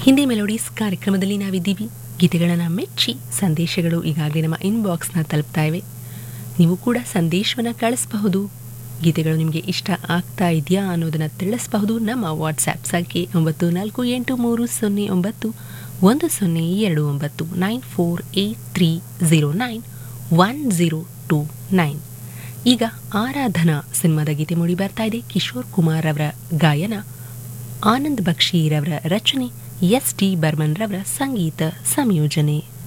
Hindi melodies ಕಾರ್ಯಕ್ರಮದಲ್ಲಿ ನಾವಿದ್ದೀವಿ ಗೀತೆಗಳನ್ನು ಮೆಚ್ಚಿ ಸಂದೇಶಗಳು ಈಗಾಗಲೇ ನಮ್ಮ ಇನ್ಬಾಕ್ಸ್ನ ತಲುಪ್ತಾ ಇವೆ ನೀವು ಕೂಡ ಸಂದೇಶವನ್ನು ಕಳಿಸಬಹುದು ಗೀತೆಗಳು ನಿಮಗೆ ಇಷ್ಟ ಆಗ್ತಾ ಇದೆಯಾ ಅನ್ನೋದನ್ನು ತಿಳಿಸಬಹುದು ನಮ್ಮ ವಾಟ್ಸ್ಆ್ಯಪ್ ಸಂಖ್ಯೆ ಒಂಬತ್ತು ನಾಲ್ಕು ಎಂಟು ಮೂರು ಸೊನ್ನೆ ಒಂಬತ್ತು ಒಂದು ಸೊನ್ನೆ ಎರಡು ಒಂಬತ್ತು nine four eight three zero nine one zero two nine ಈಗ ಆರಾಧನಾ ಸಿನಿಮಾದ ಗೀತೆ ಮೂಡಿ ಬರ್ತಾ ಇದೆ ಕಿಶೋರ್ ಕುಮಾರ್ ಅವರ ಗಾಯನ ಆನಂದ್ ಬಕ್ಷಿರವರ ರಚನೆ ಎಸ್ ಟಿ ಬರ್ಮನ್ ರವರ ಸಂಗೀತ ಸಂಯೋಜನೆ